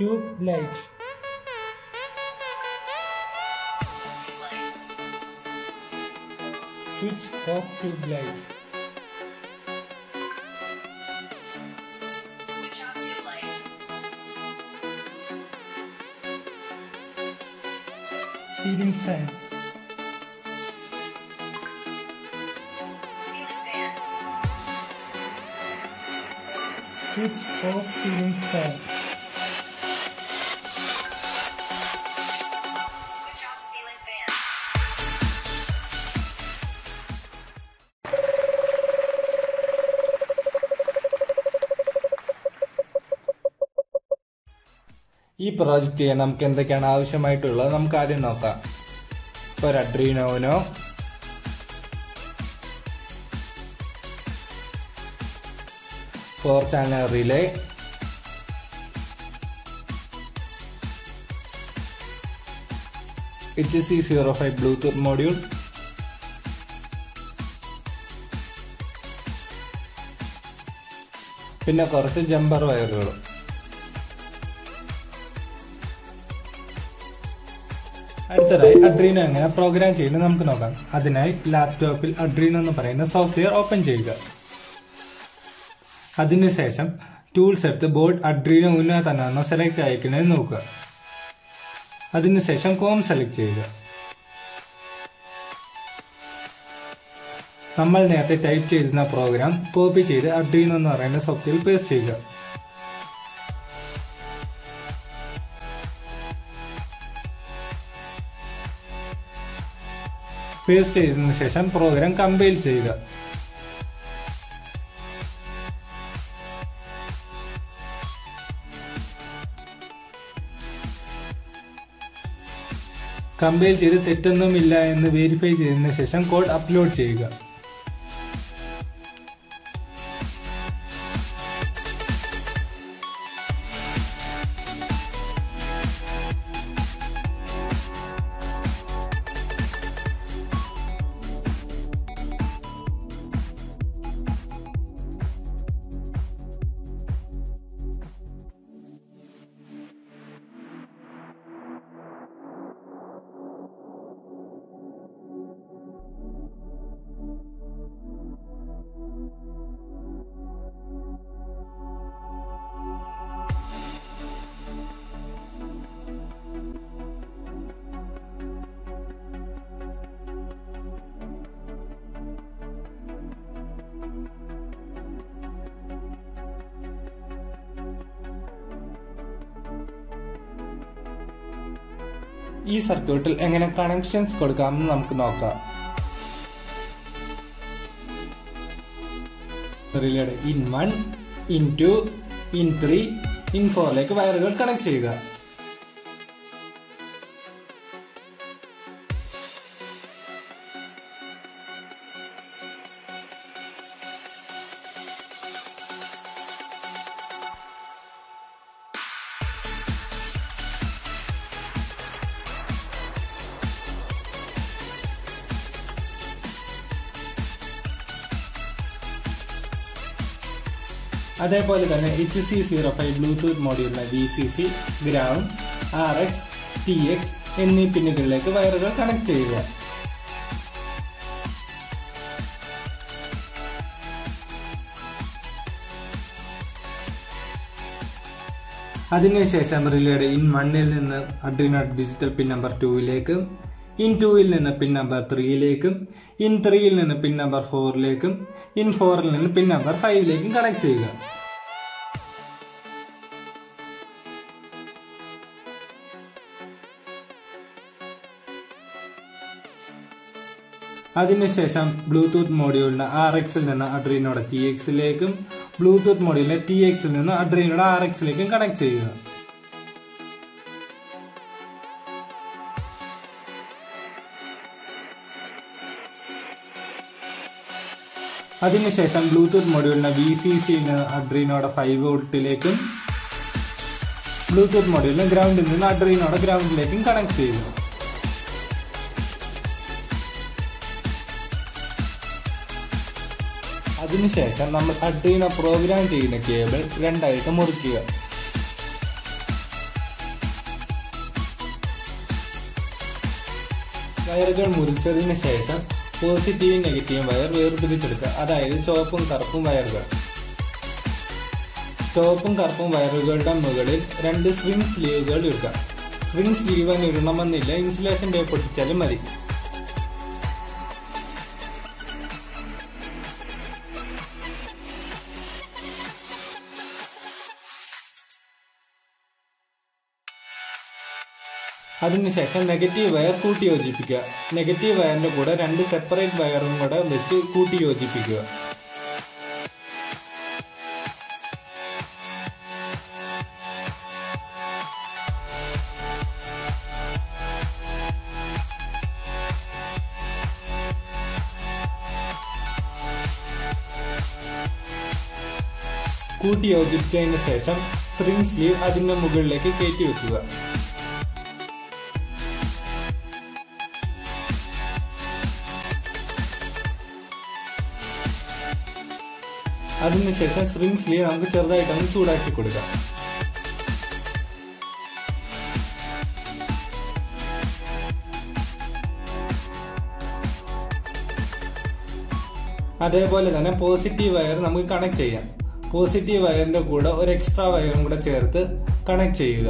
tube light. Switch off tube light. Switch off tube light. Ceiling fan. Ceiling fan. Switch off ceiling fan. Switch off ceiling fan. ഈ project ചെയ്യാൻ നമുക്ക് എന്തൊക്കെയാണ് ആവശ്യമായിട്ടുള്ളത് നമുക്ക് ആദ്യം നോക്കാം ഇപ്പോൾ ഒരു അഡ്രീനോനോ four channel relay H C zero five Bluetooth module പിന്നെ കുറച്ച് ജമ്പർ വയറുകളും അടുത്തതായി അഡ്രീനോ എങ്ങനെ പ്രോഗ്രാം ചെയ്യുന്നത് നമുക്ക് നോക്കാം അതിനായി ലാപ്ടോപ്പിൽ അഡ്രീനോ എന്ന് പറയുന്ന സോഫ്റ്റ്വെയർ ഓപ്പൺ ചെയ്യുക അതിനുശേഷം ടൂൾസ് എടുത്ത് ബോർഡ് അഡ്രീനോ ഉന്ന തന്നെയാണോ സെലക്ട് അയക്കുന്നത് നോക്കുക അതിനുശേഷം കോം സെലക്ട് ചെയ്യുക നമ്മൾ നേരത്തെ ടൈപ്പ് ചെയ്തിരുന്ന പ്രോഗ്രാം കോപ്പി ചെയ്ത് അഡ്രീനോ എന്ന് പറയുന്ന സോഫ്റ്റ്വെയർ പേസ്റ്റ് ചെയ്യുക പേസ്റ്റ് ചെയ്തതിനു ശേഷം പ്രോഗ്രാം കമ്പൈൽ ചെയ്യുക കമ്പൈൽ ചെയ്ത് തെറ്റൊന്നുമില്ല എന്ന് വെരിഫൈ ചെയ്തതിനു ശേഷം കോഡ് അപ്ലോഡ് ചെയ്യുക ഈ സർക്യൂട്ടിൽ എങ്ങനെ കണക്ഷൻസ് കൊടുക്കാമെന്ന് നമുക്ക് നോക്കാം റിലേഡ് in one in two in three in ഫോറിലേക്ക് വയറുകൾ കണക്ട് ചെയ്യുക അതേപോലെ തന്നെ H C zero five Bluetooth മോഡ്യൂളിലെ V C C ground R X T X എന്നീ പിന്നുകളിലേക്ക് വയറുകൾ കണക്ട് ചെയ്യുക അതിനുശേഷം റിലേയുടെ ഇൻ വണ്ണിൽ നിന്ന് അഡ്രീനോ ഡിജിറ്റൽ പിൻ നമ്പർ ടൂവിലേക്കും ഇൻ ടൂവിൽ നിന്ന് പിൻ നമ്പർ ത്രീയിലേക്കും ഇൻ ത്രീയിൽ നിന്ന് പിൻ നമ്പർ ഫോറിലേക്കും ഇൻ ഫോറിൽ നിന്ന് പിൻ നമ്പർ ഫൈവിലേക്കും കണക്ട് ചെയ്യുക അതിനുശേഷം ബ്ലൂടൂത്ത് മോഡ്യൂളിന് ആർ എക്സിൽ നിന്ന് അഡ്രീനോടെ ടി എക്സിലേക്കും ബ്ലൂടൂത്ത് മോഡ്യൂളിനെ ടി എക്സിൽ നിന്ന് അഡ്രീനോടെ ആർ എക്സിലേക്കും കണക്ട് ചെയ്യുക അതിനുശേഷം ബ്ലൂടൂത്ത് മൊഡ്യൂളിനെ വി സി സിന്ന് അഡ്രീനോടെ ഫൈവ് വോൾട്ടിലേക്കും ബ്ലൂടൂത്ത് മൊഡ്യൂളിനെ ഗ്രൗണ്ടിൽ നിന്ന് അഡ്രീനോടെ ഗ്രൗണ്ടിലേക്കും കണക്ട് ചെയ്യുക അതിനുശേഷം നമ്മൾ അഡ്രീനോ പ്രോഗ്രാം ചെയ്യുന്ന കേബിൾ രണ്ടായിട്ട് മുറിക്കുക വയറുകൾ മുറിച്ചതിന് ശേഷം പോസിറ്റീവും നെഗറ്റീവും വയർ വേർതിരിച്ചെടുക്കുക അതായത് ചുവപ്പും കറുപ്പും വയറുകൾ ചുവപ്പും കറുപ്പും വയറുകളുടെ മുകളിൽ രണ്ട് സ്വിംഗ് സ്ലീവുകൾ ഇടുക സ്വിംഗ് സ്ലീവ് ഇടണമെന്നില്ല ഇൻസുലേഷൻ ടേപ്പ് ഒട്ടിച്ചാലും മതി അതിനുശേഷം നെഗറ്റീവ് വയർ കൂട്ടി യോജിപ്പിക്കുക നെഗറ്റീവ് വയറിന്റെ കൂടെ രണ്ട് സെപ്പറേറ്റ് വയറും കൂടെ വെച്ച് കൂട്ടി യോജിപ്പിക്കുക കൂട്ടി യോജിപ്പിച്ചതിന് ശേഷം സ്പ്രിംഗ് സ്ലീവ് അതിന്റെ മുകളിലേക്ക് കയറ്റി വെക്കുക അതിനുശേഷം സ്പ്രിംഗ് സ്ലീവ് നമുക്ക് ചെറുതായിട്ടൊന്ന് ചൂടാക്കി കൊടുക്കാം അതേപോലെ തന്നെ പോസിറ്റീവ് വയർ നമുക്ക് കണക്ട് ചെയ്യാം പോസിറ്റീവ് വയറിന്റെ കൂടെ ഒരു എക്സ്ട്രാ വയറും കൂടെ ചേർത്ത് കണക്ട് ചെയ്യുക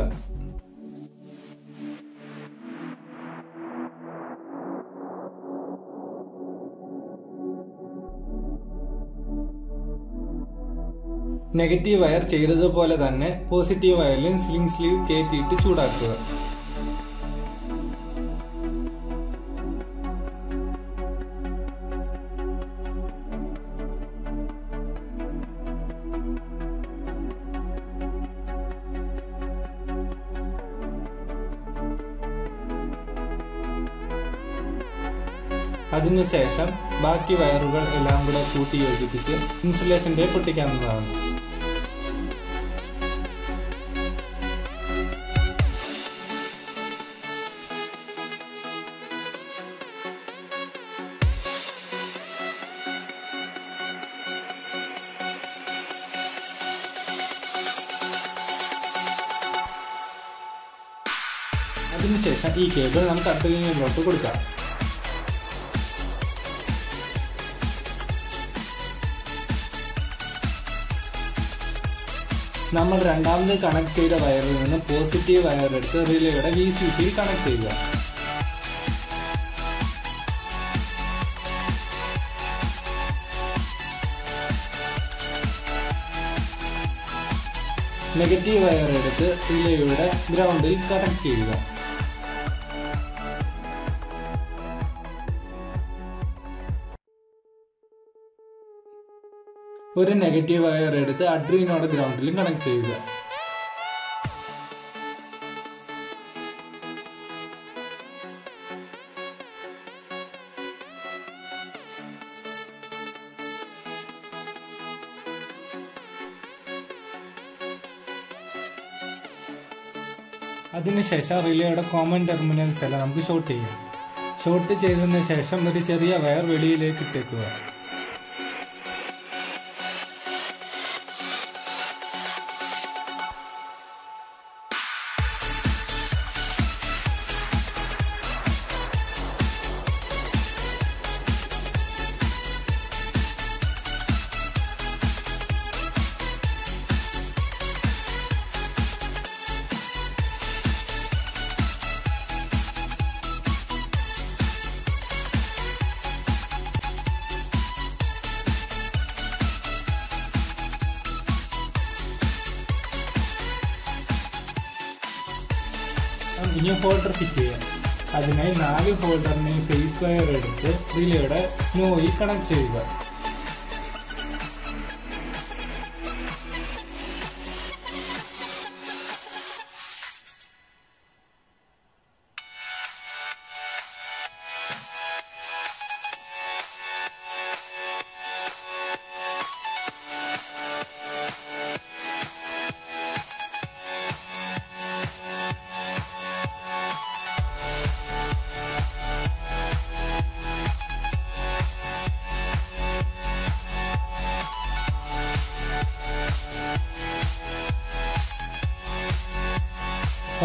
നെഗറ്റീവ് വയർ ചെയ്തതുപോലെ തന്നെ പോസിറ്റീവ് വയറിലും സ്ലിംഗ് സ്ലീവ് കയറ്റിയിട്ട് ചൂടാക്കുക അതിനുശേഷം ബാക്കി വയറുകൾ എല്ലാം കൂടെ കൂട്ടി യോജിപ്പിച്ച് ഇൻസുലേഷൻ ടേപ്പ് പൊട്ടിക്കാവുന്നതാണ് അതിനുശേഷം ഈ കേബിൾ നമുക്ക് അടുത്ത യൂണിറ്റിലോട്ട് കൊടുക്കാം നമ്മൾ രണ്ടാമത് കണക്ട് ചെയ്ത വയറിൽ നിന്ന് പോസിറ്റീവ് വയർ എടുത്ത് റിലേയുടെ വി സി സിയിൽ കണക്ട് ചെയ്യുക നെഗറ്റീവ് വയർ എടുത്ത് റിലേയുടെ ഗ്രൗണ്ടിൽ കണക്ട് ചെയ്യുക ഒരു നെഗറ്റീവ് വയർ എടുത്ത് അഡ്രീനോടെ ഗ്രൗണ്ടിലും കണക്ട് ചെയ്യുക അതിനുശേഷം റിലേയുടെ കോമൺ ടെർമിനൽസ് എല്ലാം നമുക്ക് ഷോർട്ട് ചെയ്യാം ഷോർട്ട് ചെയ്തതിന് ശേഷം ഒരു ചെറിയ വയർ വെളിയിലേക്ക് ഇട്ടേക്കുക ഇനി ഹോൾഡർ ഫിറ്റ് ചെയ്യാം അതിനായി നാല് ഹോൾഡറിനെ ഫേസ് വയർ എടുത്ത് റിലേയുടെ നോയിൽ കണക്ട് ചെയ്യുക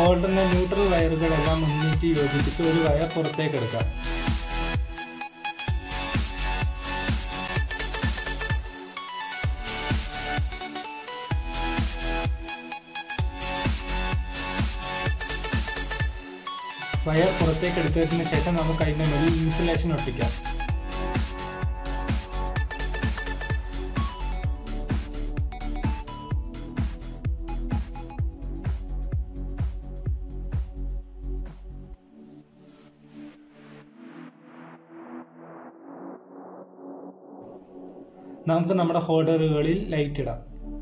ഹോൾഡറിന്റെ ന്യൂട്രൽ വയറുകളെല്ലാം ഒന്നിച്ച് യോജിപ്പിച്ച് ഒരു വയർ പുറത്തേക്ക് എടുക്കാം വയർ പുറത്തേക്ക് എടുത്തതിന് ശേഷം നമുക്ക് അതിന്റെ മുകളിൽ ഇൻസുലേഷൻ ഒട്ടിക്കാം നമുക്ക് നമ്മുടെ ഹോൾഡറുകളിൽ ലൈറ്റ് ഇടാം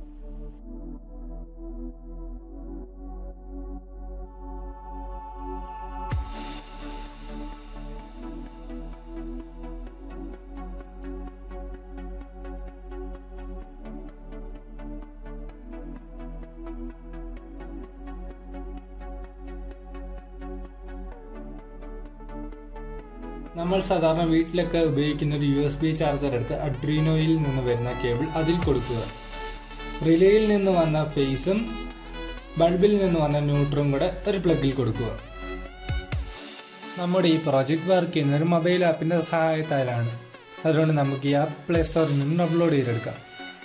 നമ്മൾ സാധാരണ വീട്ടിലൊക്കെ ഉപയോഗിക്കുന്ന ഒരു യു എസ് ബി ചാർജർ എടുത്ത് അഡ്രീനോയിൽ നിന്ന് വരുന്ന കേബിൾ അതിൽ കൊടുക്കുക റിലേയിൽ നിന്ന് വന്ന ഫേസും ബൾബിൽ നിന്ന് വന്ന ന്യൂട്രും കൂടെ ഒരു പ്ലഗിൽ കൊടുക്കുക നമ്മുടെ ഈ പ്രോജക്റ്റ് വർക്ക് ചെയ്യുന്ന ഒരു മൊബൈൽ ആപ്പിന്റെ സഹായത്താലാണ് അതുകൊണ്ട് നമുക്ക് ഈ ആപ്പ് പ്ലേ സ്റ്റോറിൽ നിന്ന് ഡൗൺലോഡ് ചെയ്തെടുക്കാം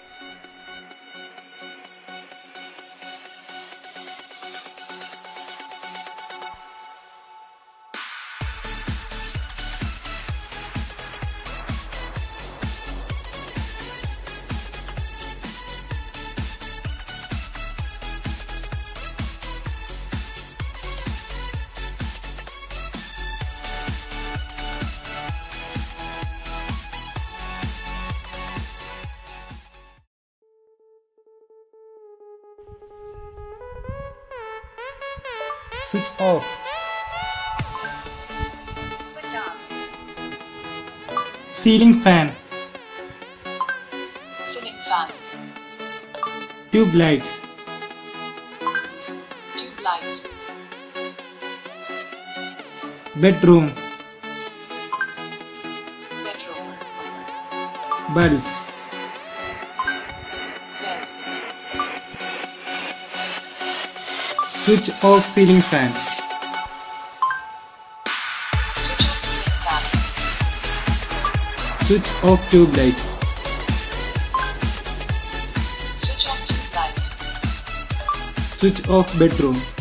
switch off Switch off. Ceiling fan Ceiling fan. Tube light Tube light. Bedroom Bedroom. Bulb Bed. Switch off ceiling fan Switch off ceiling fan. Switch off tube light Switch off tube light. Switch off bedroom